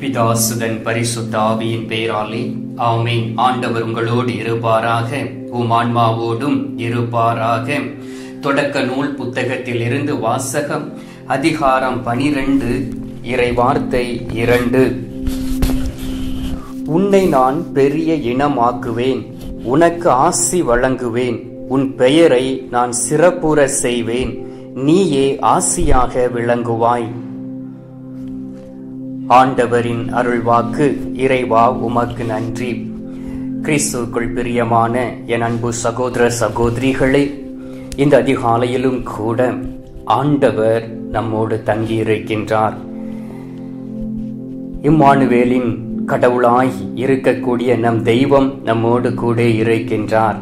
பிதாசுதன் பரிசுத்த ஆவியின் பெயராலே ஆமீன் ஆண்டவர் உங்களோடு இருப்பாராக உம் ஆன்மாவோடும் இருப்பாராக தொடக்க நூல் புத்தகத்தில் இருந்து வாசகம் அதிகாரம் பனிரெண்டு இறை வார்த்தை இரண்டு உன்னை நான் பெரிய இனமாக்குவேன் உனக்கு ஆசி வழங்குவேன் உன் பெயரை நான் சிறப்புற செய்வேன் நீயே ஆசியாக விளங்குவாய் ஆண்டவரின் அருள்வாக்கு இறைவா உமக்கு நன்றி கிறிஸ்துக்குள் பிரியமான என் அன்பு சகோதர சகோதரிகளே இந்த அதிகாலையிலும் கூட ஆண்டவர் நம்மோடு தங்கியிருக்கின்றார் இம்மானுவேலின் கடவுளாய் இருக்கக்கூடிய நம் தெய்வம் நம்மோடு கூட இருக்கின்றார்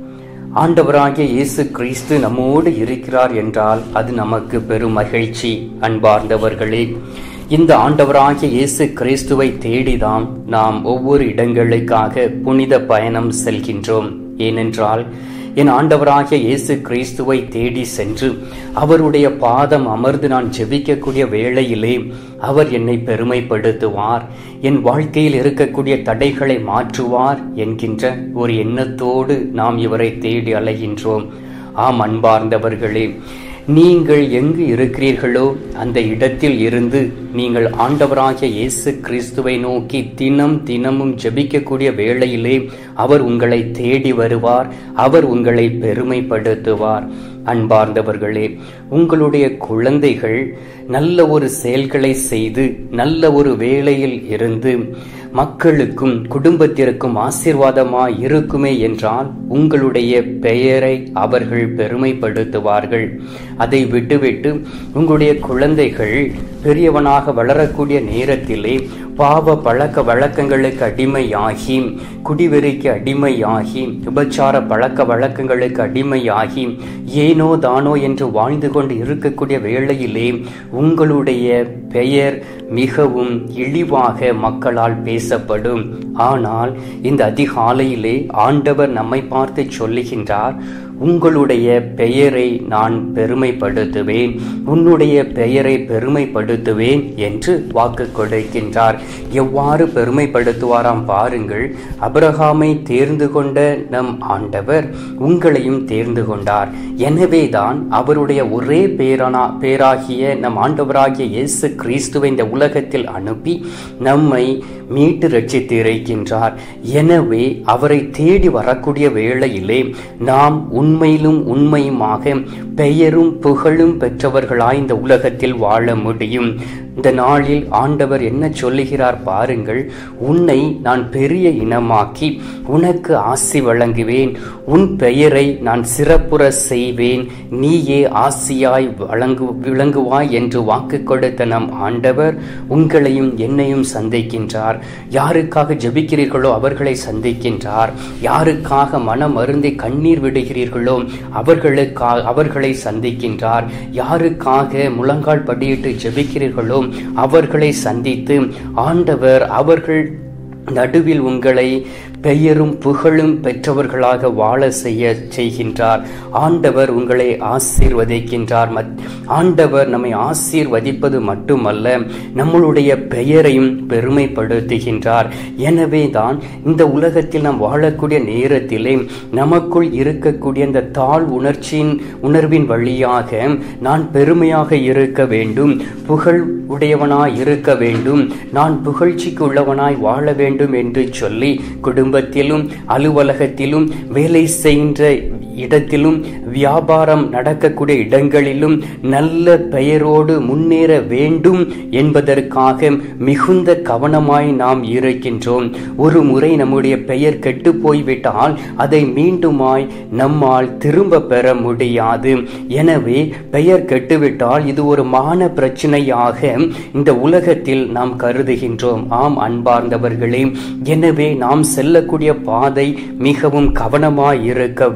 ஆண்டவராகிய இயேசு கிறிஸ்து நம்மோடு இருக்கிறார் என்றால் அது நமக்கு பெரும் மகிழ்ச்சி அன்பார்ந்தவர்களே இந்த ஆண்டவராகிய இயேசு கிறிஸ்துவை தேடிதான் நாம் ஒவ்வொரு இடங்களுக்காக புனித பயணம் செல்கின்றோம் ஏனென்றால் என் ஆண்டவராகிய இயேசு கிறிஸ்துவை தேடி சென்று அவருடைய பாதம் அமர்ந்து நான் ஜெபிக்கக்கூடிய வேளையிலே அவர் என்னை பெருமைப்படுத்துவார் என் வாழ்க்கையில் இருக்கக்கூடிய தடைகளை மாற்றுவார் என்கின்ற ஒரு எண்ணத்தோடு நாம் இவரை தேடி அலைகின்றோம் ஆம் அன்பார்ந்தவர்களே நீங்கள் எங்கு இருக்கிறீர்களோ அந்த இடத்தில் இருந்து நீங்கள் ஆண்டவராகிய இயேசு கிறிஸ்துவை நோக்கி தினம் தினமும் ஜெபிக்கக்கூடிய வேளையிலே அவர் உங்களை தேடி வருவார் அவர் உங்களை பெருமைப்படுத்துவார் அன்பார்ந்தவர்களே உங்களுடைய குழந்தைகள் நல்ல ஒரு செயல்களை செய்து நல்ல ஒரு வேலையில் இருந்து மக்களுக்கும் குடும்பத்திற்கும் ஆசீர்வாதமாய் இருக்குமே என்றால் உங்களுடைய பெயரை அவர்கள் பெருமைப்படுத்துவார்கள் அதை விட்டுவிட்டு உங்களுடைய குழந்தைகள் பெரியவனாக வளரக்கூடிய நேரத்திலே பாவ பழக்க வழக்கங்களுக்கு அடிமையாகி குடிவெறிக்கு அடிமையாகி விபச்சார பழக்க வழக்கங்களுக்கு அடிமையாகி ஏனோ தானோ என்று வாழ்ந்து கொண்டு இருக்கக்கூடிய வேளையிலே உங்களுடைய பெயர் மிகவும் இழிவாக மக்களால் பேசப்படும் ஆனால் இந்த அதிகாலையிலே ஆண்டவர் நம்மை பார்த்து சொல்லுகின்றார் உங்களுடைய பெயரை நான் பெருமைப்படுத்துவேன் உன்னுடைய பெயரை பெருமைப்படுத்துவேன் என்று வாக்கு கொடுக்கின்றார் எவ்வாறு பெருமைப்படுத்துவாராம் பாருங்கள் அபிரகாமை தேர்ந்து கொண்ட நம் ஆண்டவர் உங்களையும் தேர்ந்து கொண்டார் எனவேதான் அவருடைய ஒரே பேரானா பேராகிய நம் ஆண்டவராகிய இயேசு கிறிஸ்துவை இந்த உலகத்தில் அனுப்பி நம்மை மீட்டு ரட்சித்து இருக்கின்றார் எனவே அவரை தேடி வரக்கூடிய வேளையிலே நாம் உண்மையிலும் உண்மையுமாக பெயரும் புகழும் பெற்றவர்களாய் இந்த உலகத்தில் வாழ முடியும் இந்த நாளில் ஆண்டவர் என்ன சொல்லுகிறார் பாருங்கள் உன்னை நான் பெரிய இனமாக்கி உனக்கு ஆசி வழங்குவேன் உன் பெயரை நான் சிறப்புற செய்வேன் நீயே ஆசியாய் வழங்கு விளங்குவாய் என்று வாக்கு கொடுத்த நம் ஆண்டவர் உங்களையும் என்னையும் சந்திக்கின்றார் யாருக்காக ஜெபிக்கிறீர்களோ அவர்களை சந்திக்கின்றார் யாருக்காக மனம் அருந்தி கண்ணீர் விடுகிறீர்களோ அவர்களுக்காக அவர்களை சந்திக்கின்றார் யாருக்காக முழங்கால் படியிட்டு ஜெபிக்கிறீர்களோ அவர்களை சந்தித்து ஆண்டவர் அவர்கள் நடுவில் உங்களை பெயரும் புகழும் பெற்றவர்களாக வாழ செய்ய செய்கின்றார் ஆண்டவர் உங்களை ஆசீர்வதிக்கின்றார் ஆண்டவர் நம்மை ஆசீர்வதிப்பது மட்டுமல்ல நம்மளுடைய பெயரையும் பெருமைப்படுத்துகின்றார் எனவே தான் இந்த உலகத்தில் நாம் வாழக்கூடிய நேரத்திலே நமக்குள் இருக்கக்கூடிய இந்த தாழ் உணர்ச்சியின் உணர்வின் வழியாக நான் பெருமையாக இருக்க வேண்டும் புகழ் உடையவனாய் இருக்க வேண்டும் நான் புகழ்ச்சிக்கு உள்ளவனாய் வாழ வேண்டும் என்று சொல்லி குடும்பத்திலும் அலுவலகத்திலும் வேலை செய்கின்ற இடத்திலும் வியாபாரம் நடக்கக்கூடிய இடங்களிலும் நல்ல பெயரோடு முன்னேற வேண்டும் என்பதற்காக மிகுந்த கவனமாய் நாம் இருக்கின்றோம் ஒரு முறை நம்முடைய பெயர் கெட்டு போய்விட்டால் அதை மீண்டுமாய் நம்மால் திரும்ப பெற முடியாது எனவே பெயர் கெட்டுவிட்டால் இது ஒரு மான பிரச்சனையாக இந்த உலகத்தில் நாம் கருதுகின்றோம் ஆம் அன்பார்ந்தவர்களே எனவே நாம் செல்லக்கூடிய பாதை மிகவும் கவனமாய் இருக்க வேண்டும்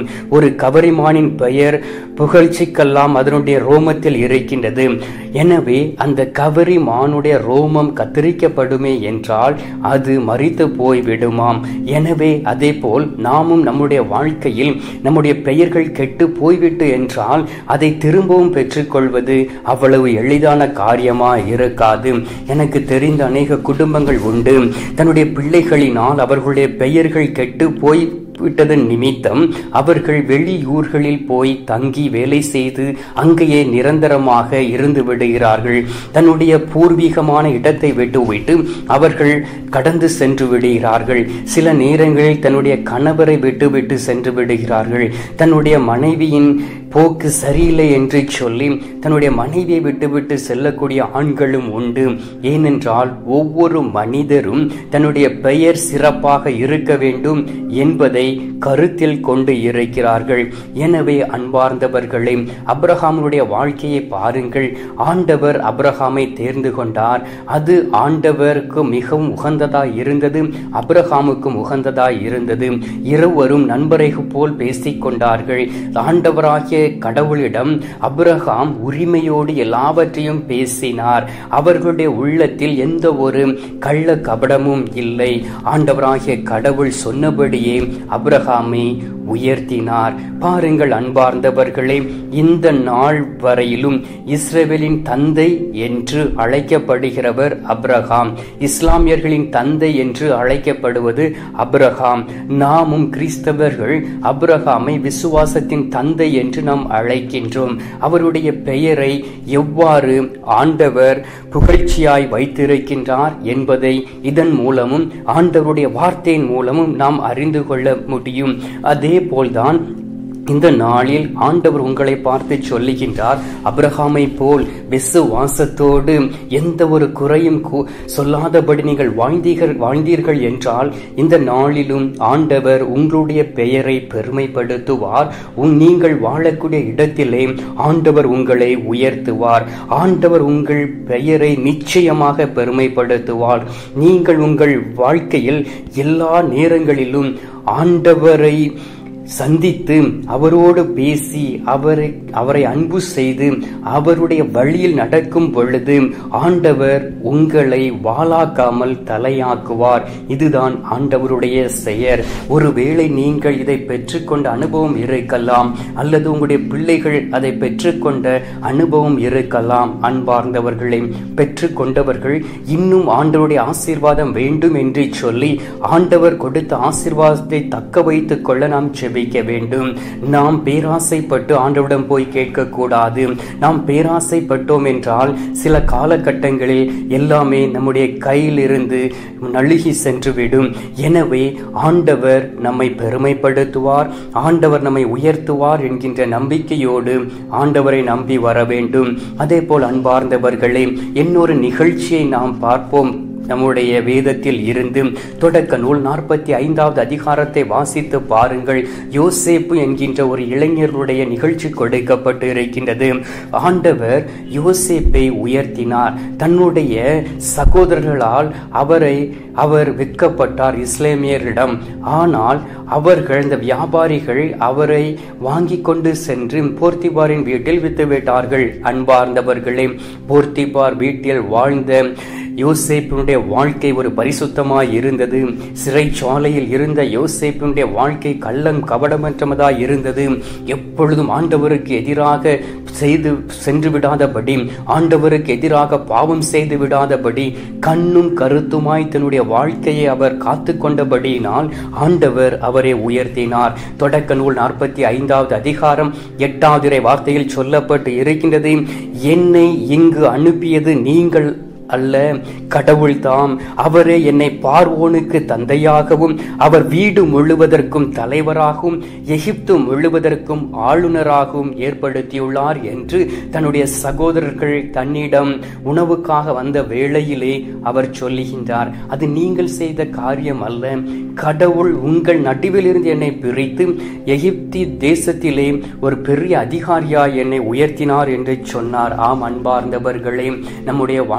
வேண்டும் ஒரு கவரிமானின் பெயர் புகழ்ச்சிக்கெல்லாம் அதனுடைய ரோமத்தில் இருக்கின்றது எனவே அந்த கவரி மானுடைய ரோமம் கத்தரிக்கப்படுமே என்றால் அது மறித்து போய் விடுமாம் எனவே அதே போல் நாமும் நம்முடைய வாழ்க்கையில் நம்முடைய பெயர்கள் கெட்டு போய்விட்டு என்றால் அதை திரும்பவும் பெற்றுக்கொள்வது அவ்வளவு எளிதான காரியமா இருக்காது எனக்கு தெரிந்த அநேக குடும்பங்கள் உண்டு தன்னுடைய பிள்ளைகளினால் அவர்களுடைய பெயர்கள் கெட்டு போய் விட்டதன் நிமித்தம் அவர்கள் வெளியூர்களில் போய் தங்கி வேலை செய்து அங்கேயே நிரந்தரமாக இருந்து விடுகிறார்கள் தன்னுடைய பூர்வீகமான இடத்தை விட்டுவிட்டு அவர்கள் கடந்து சென்று விடுகிறார்கள் சில நேரங்களில் தன்னுடைய கணவரை விட்டுவிட்டு சென்று விடுகிறார்கள் தன்னுடைய மனைவியின் போக்கு சரியில்லை என்று சொல்லி தன்னுடைய மனைவியை விட்டுவிட்டு செல்லக்கூடிய ஆண்களும் உண்டு ஏனென்றால் ஒவ்வொரு மனிதரும் தன்னுடைய பெயர் சிறப்பாக இருக்க வேண்டும் என்பதை கருத்தில் கொண்டு இருக்கிறார்கள் எனவே அன்பார்ந்தவர்களே அப்ரஹாமுடைய வாழ்க்கையை பாருங்கள் ஆண்டவர் அப்ரஹாமை தேர்ந்து கொண்டார் அது ஆண்டவருக்கு மிகவும் உகந்ததாய் இருந்தது அப்ரஹாமுக்கும் உகந்ததாய் இருந்தது இருவரும் நண்பரை போல் பேசிக் கொண்டார்கள் ஆண்டவராகிய கடவுளிடம் அப்ரஹாம் உரிமையோடு எல்லாவற்றையும் பேசினார் அவர்களுடைய உள்ளத்தில் எந்த ஒரு கள்ள கபடமும் இல்லை ஆண்டவராகிய கடவுள் சொன்னபடியே அப்ரஹாமை உயர்த்தினார் பாருங்கள் அன்பார்ந்தவர்களே இந்த நாள் வரையிலும் இஸ்ரேவேலின் தந்தை என்று அழைக்கப்படுகிறவர் அப்ரஹாம் இஸ்லாமியர்களின் தந்தை என்று அழைக்கப்படுவது அப்ரஹாம் நாமும் கிறிஸ்தவர்கள் அப்ரஹாமை விசுவாசத்தின் தந்தை என்று நாம் அழைக்கின்றோம் அவருடைய பெயரை எவ்வாறு ஆண்டவர் புகழ்ச்சியாய் வைத்திருக்கின்றார் என்பதை இதன் மூலமும் ஆண்டவருடைய வார்த்தையின் மூலமும் நாம் அறிந்து கொள்ள முடியும் அதே போல்தான் இந்த நாளில் ஆண்டவர் உங்களை பார்த்து சொல்லுகின்றார் அப்ரஹாமை போல் விசுவாசத்தோடு எந்த ஒரு குறையும் சொல்லாதபடி நீங்கள் வாழ்ந்தீர்கள் வாழ்ந்தீர்கள் என்றால் இந்த நாளிலும் ஆண்டவர் உங்களுடைய பெயரை பெருமைப்படுத்துவார் உன் நீங்கள் வாழக்கூடிய இடத்திலே ஆண்டவர் உங்களை உயர்த்துவார் ஆண்டவர் உங்கள் பெயரை நிச்சயமாக பெருமைப்படுத்துவார் நீங்கள் உங்கள் வாழ்க்கையில் எல்லா நேரங்களிலும் ஆண்டவரை சந்தித்து அவரோடு பேசி அவரை அவரை அன்பு செய்து அவருடைய வழியில் நடக்கும் பொழுது ஆண்டவர் உங்களை வாளாக்காமல் தலையாக்குவார் இதுதான் ஆண்டவருடைய செயர் ஒருவேளை நீங்கள் இதை பெற்றுக்கொண்ட அனுபவம் இருக்கலாம் அல்லது உங்களுடைய பிள்ளைகள் அதை பெற்றுக்கொண்ட அனுபவம் இருக்கலாம் அன்பார்ந்தவர்களை பெற்றுக்கொண்டவர்கள் இன்னும் ஆண்டவருடைய ஆசீர்வாதம் வேண்டும் என்று சொல்லி ஆண்டவர் கொடுத்த ஆசீர்வாதத்தை தக்க வைத்துக் கொள்ள நாம் செபி ஜெபிக்க வேண்டும் நாம் பேராசைப்பட்டு ஆண்டவிடம் போய் கேட்கக்கூடாது நாம் பேராசைப்பட்டோம் என்றால் சில காலகட்டங்களில் எல்லாமே நம்முடைய கையிலிருந்து நழுகி சென்றுவிடும் எனவே ஆண்டவர் நம்மை பெருமைப்படுத்துவார் ஆண்டவர் நம்மை உயர்த்துவார் என்கின்ற நம்பிக்கையோடு ஆண்டவரை நம்பி வர வேண்டும் அதே போல் அன்பார்ந்தவர்களே இன்னொரு நிகழ்ச்சியை நாம் பார்ப்போம் நம்முடைய வேதத்தில் இருந்து தொடக்க நூல் நாற்பத்தி ஐந்தாவது அதிகாரத்தை வாசித்து பாருங்கள் யோசேப்பு என்கின்ற ஒரு இளைஞருடைய நிகழ்ச்சி கொடுக்கப்பட்டு இருக்கின்றது ஆண்டவர் யோசேப்பை உயர்த்தினார் தன்னுடைய சகோதரர்களால் அவரை அவர் விற்கப்பட்டார் இஸ்லாமியரிடம் ஆனால் அவர்கள் இந்த வியாபாரிகள் அவரை வாங்கி கொண்டு சென்று போர்த்திபாரின் வீட்டில் வித்துவிட்டார்கள் அன்பார்ந்தவர்களே போர்த்திபார் வீட்டில் வாழ்ந்த யோசேப்பினுடைய வாழ்க்கை ஒரு பரிசுத்தமாய் இருந்தது சிறைச்சாலையில் இருந்த யோசேப்பினுடைய வாழ்க்கை கள்ளம் கபடமற்றமதாய் இருந்தது எப்பொழுதும் ஆண்டவருக்கு எதிராக செய்து சென்று விடாதபடி ஆண்டவருக்கு எதிராக பாவம் செய்து விடாதபடி கண்ணும் கருத்துமாய் தன்னுடைய வாழ்க்கையை அவர் காத்து கொண்டபடியினால் ஆண்டவர் அவரை உயர்த்தினார் தொடக்க நூல் நாற்பத்தி ஐந்தாவது அதிகாரம் எட்டாவது வார்த்தையில் சொல்லப்பட்டு இருக்கின்றது என்னை இங்கு அனுப்பியது நீங்கள் அல்ல கடவுள் தாம் அவரே என்னை பார்வோனுக்கு தந்தையாகவும் அவர் வீடு முழுவதற்கும் தலைவராகவும் எகிப்து முழுவதற்கும் ஆளுநராகவும் ஏற்படுத்தியுள்ளார் என்று தன்னுடைய சகோதரர்கள் தன்னிடம் உணவுக்காக வந்த வேளையிலே அவர் சொல்லுகின்றார் அது நீங்கள் செய்த காரியம் அல்ல கடவுள் உங்கள் நடுவில் இருந்து என்னை பிரித்து எகிப்தி தேசத்திலே ஒரு பெரிய அதிகாரியாய் என்னை உயர்த்தினார் என்று சொன்னார் ஆம் அன்பார்ந்தவர்களே நம்முடைய வாழ்க்கையில்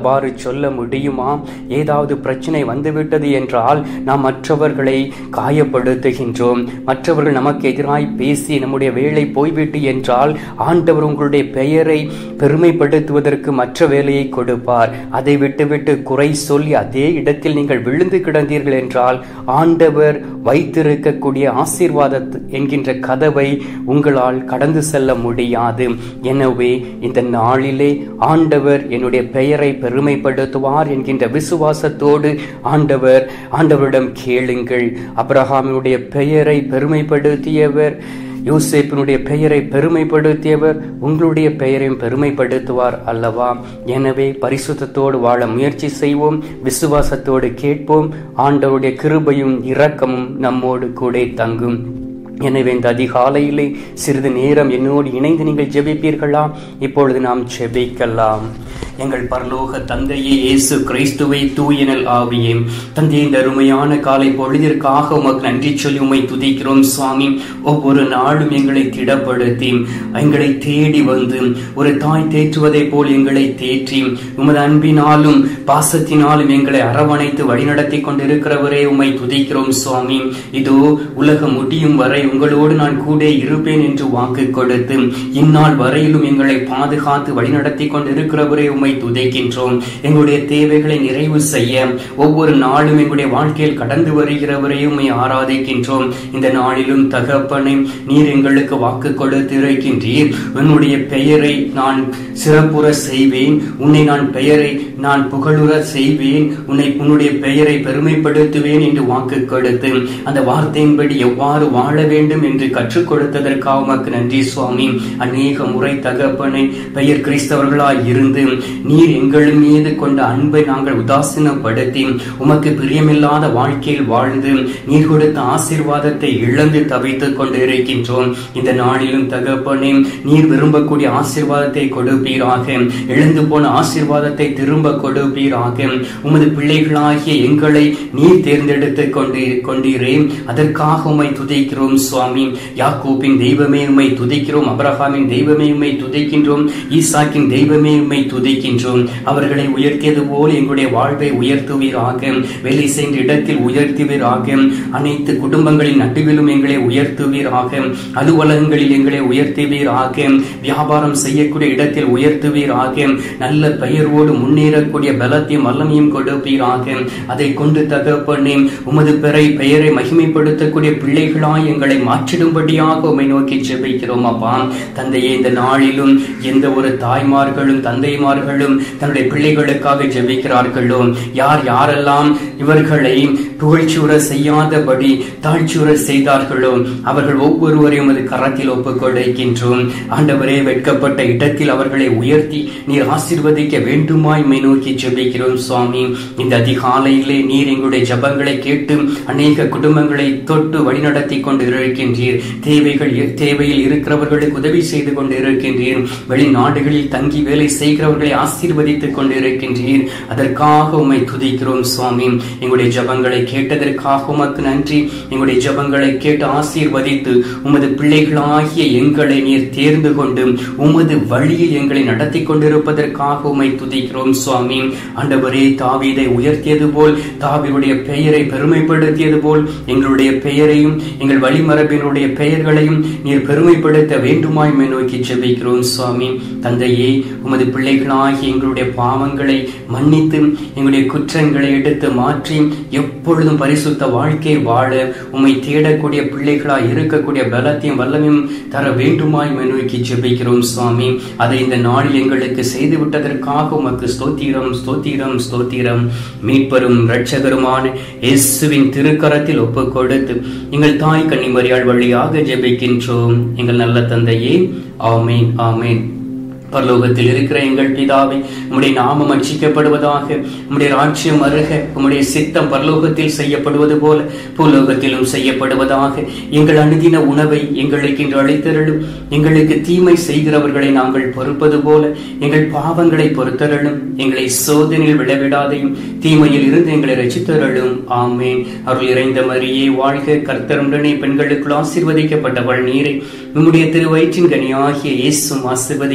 அவ்வாறு சொல்ல முடியுமா ஏதாவது பிரச்சனை வந்துவிட்டது என்றால் நாம் மற்றவர்களை காயப்படுத்துகின்றோம் மற்றவர்கள் நமக்கு எதிராய் பேசி நம்முடைய வேலை போய்விட்டு என்றால் ஆண்டவர் உங்களுடைய பெயரை பெருமைப்படுத்துவதற்கு மற்ற வேலையை கொடுப்பார் அதை விட்டுவிட்டு குறை சொல்லி அதே இடத்தில் நீங்கள் விழுந்து கிடந்தீர்கள் என்றால் ஆண்டவர் வைத்திருக்கக்கூடிய ஆசீர்வாத என்கின்ற கதவை உங்களால் கடந்து செல்ல முடியாது எனவே இந்த நாளிலே ஆண்டவர் என்னுடைய பெயரை பெருமைப்படுத்துவார் என்கின்ற விசுவாசத்தோடு ஆண்டவர் ஆண்டவரிடம் கேளுங்கள் அப்ரஹாமினுடைய பெயரை பெருமைப்படுத்தியவர் யோசேப்பினுடைய பெயரை பெருமைப்படுத்தியவர் உங்களுடைய பெயரையும் பெருமைப்படுத்துவார் அல்லவா எனவே பரிசுத்தத்தோடு வாழ முயற்சி செய்வோம் விசுவாசத்தோடு கேட்போம் ஆண்டவருடைய கிருபையும் இரக்கமும் நம்மோடு கூட தங்கும் எனவே இந்த அதிகாலையிலே சிறிது நேரம் என்னோடு இணைந்து நீங்கள் ஜெபிப்பீர்களா இப்பொழுது நாம் ஜெபிக்கலாம் எங்கள் பரலோக தந்தையே இயேசு கிறிஸ்துவை தூயனல் ஆவியே தந்தை இந்த அருமையான காலை பொழுதிற்காக உமக்கு நன்றி சொல்லி உமை துதிக்கிறோம் சுவாமி ஒவ்வொரு நாளும் எங்களை திடப்படுத்தி எங்களை தேடி வந்து ஒரு தாய் தேற்றுவதை போல் எங்களை தேற்றி உமது அன்பினாலும் பாசத்தினாலும் எங்களை அரவணைத்து வழிநடத்தி கொண்டிருக்கிறவரே உமை துதிக்கிறோம் சுவாமி இதோ உலகம் முடியும் வரை உங்களோடு நான் கூட இருப்பேன் என்று வாக்கு கொடுத்து இந்நாள் வரையிலும் எங்களை பாதுகாத்து வழிநடத்தி கொண்டிருக்கிறவரே உம்மை துதைக்கின்றோம் எங்களுடைய தேவைகளை நிறைவு செய்ய ஒவ்வொரு நாளும் எங்களுடைய வாழ்க்கையில் கடந்து வருகிறவரே உம்மை ஆராதிக்கின்றோம் இந்த நாளிலும் தகப்பனை நீர் எங்களுக்கு வாக்கு கொடுத்து இருக்கின்றீர் உன்னுடைய பெயரை நான் சிறப்புற செய்வேன் உன்னை நான் பெயரை நான் புகழுற செய்வேன் உன்னை உன்னுடைய பெயரை பெருமைப்படுத்துவேன் என்று வாக்கு கொடுத்து அந்த வார்த்தையின்படி எவ்வாறு வாழ வேண்டும் என்று கற்றுக் கொடுத்ததற்காக உமக்கு நன்றி சுவாமி அநேக முறை தகப்பனை பெயர் கிறிஸ்தவர்களாய் இருந்து நீர் எங்கள் மீது கொண்ட அன்பை நாங்கள் உதாசீனப்படுத்தி உமக்கு பிரியமில்லாத வாழ்க்கையில் வாழ்ந்து நீர் கொடுத்த ஆசீர்வாதத்தை இழந்து தவித்துக் கொண்டு இருக்கின்றோம் இந்த நாளிலும் தகப்பனே நீர் விரும்பக்கூடிய ஆசீர்வாதத்தை கொடுப்பீராக எழுந்து போன ஆசீர்வாதத்தை திரும்ப கொடுப்பீராக உமது பிள்ளைகளாகிய எங்களை நீர் தேர்ந்தெடுத்து கொண்டு கொண்டீரே அதற்காக உம்மை துதிக்கிறோம் சுவாமி யாக்கூப்பின் தெய்வமே உம்மை துதிக்கிறோம் அப்ரஹாமின் தெய்வமே உம்மை துதிக்கின்றோம் ஈசாக்கின் தெய்வமே உம்மை துதிக்கின்றோம் அவர்களை உயர்த்தியது போல் எங்களுடைய வாழ்வை உயர்த்துவீராக வேலை செய்கின்ற இடத்தில் உயர்த்துவீராக அனைத்து குடும்பங்களின் நடுவிலும் எங்களை உயர்த்துவீராக அலுவலகங்களில் எங்களை உயர்த்துவீராக வியாபாரம் செய்யக்கூடிய இடத்தில் உயர்த்துவீராக நல்ல பெயரோடு முன்னேறக்கூடிய பலத்தையும் வல்லமையும் கொடுப்பீராக அதை கொண்டு தகப்பனே உமது பெறை பெயரை மகிமைப்படுத்தக்கூடிய பிள்ளைகளாய் எங்களை மாற்றிடும்படியாக உம்மை நோக்கி ஜெபிக்கிறோம் அப்பா தந்தையே இந்த நாளிலும் எந்த ஒரு தாய்மார்களும் தந்தைமார்களும் தன்னுடைய பிள்ளைகளுக்காக ஜெபிக்கிறார்களோ யார் யாரெல்லாம் இவர்களை புகழ்ச்சியுற செய்யாதபடி தாழ்ச்சியுற செய்தார்களோ அவர்கள் ஒவ்வொருவரையும் அது கரத்தில் ஒப்புக் கொடுக்கின்றோம் ஆண்டவரே வெட்கப்பட்ட இடத்தில் அவர்களை உயர்த்தி நீர் ஆசீர்வதிக்க வேண்டுமாய் மை நோக்கி ஜெபிக்கிறோம் சுவாமி இந்த அதிகாலையிலே நீர் எங்களுடைய ஜபங்களை கேட்டு அநேக குடும்பங்களை தொட்டு வழிநடத்தி கொண்டு இருக்கின்றீர் தேவைகள் தேவையில் இருக்கிறவர்களுக்கு உதவி செய்து கொண்டு இருக்கின்றீர் வெளிநாடுகளில் தங்கி வேலை செய்கிறவர்களை ஆசீர்வதித்துக் கொண்டு இருக்கின்றீர் அதற்காக உம்மை துதிக்கிறோம் சுவாமி எங்களுடைய ஜபங்களை கேட்டதற்காக உமக்கு நன்றி எங்களுடைய ஜபங்களை கேட்டு ஆசீர்வதித்து உமது பிள்ளைகளாகிய எங்களை நீர் தேர்ந்து கொண்டு உமது வழியில் எங்களை நடத்தி கொண்டிருப்பதற்காக உம்மை துதிக்கிறோம் சுவாமி ஆண்டவரே தாவீதை உயர்த்தியது போல் தாவியுடைய பெயரை பெருமைப்படுத்தியது போல் எங்களுடைய பெயரையும் எங்கள் வழிமரபினுடைய பெயர்களையும் நீர் பெருமைப்படுத்த வேண்டுமாய் நோக்கி ஜெபிக்கிறோம் சுவாமி தந்தையே உமது பிள்ளைகளாகி எங்களுடைய பாவங்களை மன்னித்து எங்களுடைய குற்றங்களை எடுத்து மாற்றி எப்பொழுதும் பரிசுத்த வாழ்க்கை வாழ உம்மை தேடக்கூடிய பிள்ளைகளாய் இருக்கக்கூடிய பலத்தையும் வல்லமையும் தர வேண்டுமாய் நோக்கி ஜெபிக்கிறோம் சுவாமி அதை இந்த நாளில் எங்களுக்கு செய்து விட்டதற்காக உமக்கு ஸ்தோத்திரம் ஸ்தோத்திரம் ஸ்தோத்திரம் மீட்பரும் இரட்சகருமான இயேசுவின் திருக்கரத்தில் ஒப்புக் கொடுத்து எங்கள் தாய் கன்னிமரியாள் வழியாக ஜெபிக்கின்றோம் எங்கள் நல்ல தந்தையே ஆமேன் ஆமேன் பரலோகத்தில் இருக்கிற எங்கள் பிதாவை உம்முடைய நாமம் அர்ச்சிக்கப்படுவதாக உம்முடைய ராட்சியம் அருக உம்முடைய சித்தம் பரலோகத்தில் செய்யப்படுவது போல பூலோகத்திலும் செய்யப்படுவதாக எங்கள் அணுதின உணவை எங்களுக்கு இன்று அழைத்தருளும் எங்களுக்கு தீமை செய்கிறவர்களை நாங்கள் பொறுப்பது போல எங்கள் பாவங்களை பொறுத்தருளும் எங்களை சோதனையில் விழவிடாதையும் தீமையில் இருந்து எங்களை ரசித்தருளும் ஆமேன் அருள் இறைந்த மரியே வாழ்க கர்த்தருடனே பெண்களுக்குள் ஆசீர்வதிக்கப்பட்டவள் நீரை உம்முடைய திருவயிற்றின் கனியாகிய இயேசும் ஆசீர்வதிக்கப்பட்டவர்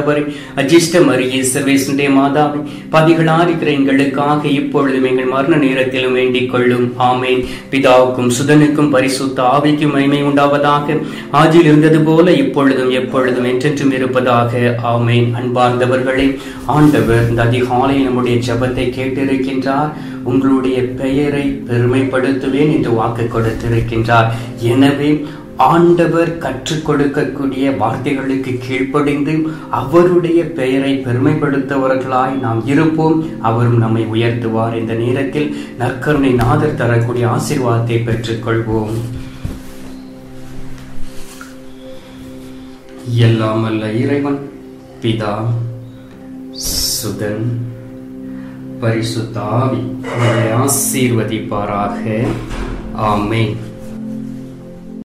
ஆண்டவரை அஜிஷ்ட மரியே சர்வேசனுடைய மாதாவை பதிகளா இருக்கிற எங்களுக்காக இப்பொழுதும் எங்கள் மரண நேரத்திலும் வேண்டிக் கொள்ளும் ஆமேன் பிதாவுக்கும் சுதனுக்கும் பரிசுத்த ஆவிக்கும் மகிமை உண்டாவதாக ஆதியில் இருந்தது போல இப்பொழுதும் எப்பொழுதும் என்றென்றும் இருப்பதாக ஆமேன் அன்பார்ந்தவர்களே ஆண்டவர் இந்த அதிகாலையில் நம்முடைய ஜெபத்தை கேட்டிருக்கின்றார் உங்களுடைய பெயரை பெருமைப்படுத்துவேன் என்று வாக்கு கொடுத்திருக்கின்றார் எனவே ஆண்டவர் கற்றுக் கொடுக்கக்கூடிய வார்த்தைகளுக்கு கீழ்ப்படிந்து அவருடைய பெயரை பெருமைப்படுத்தவர்களாய் நாம் இருப்போம் அவரும் நம்மை உயர்த்துவார் இந்த நேரத்தில் நற்கருணை நாதர் தரக்கூடிய ஆசீர்வாதத்தை பெற்றுக்கொள்வோம் எல்லாம் அல்ல இறைவன் பிதா சுதன் பரிசுத்தாவி உங்களை ஆசீர்வதிப்பாராக ஆமென்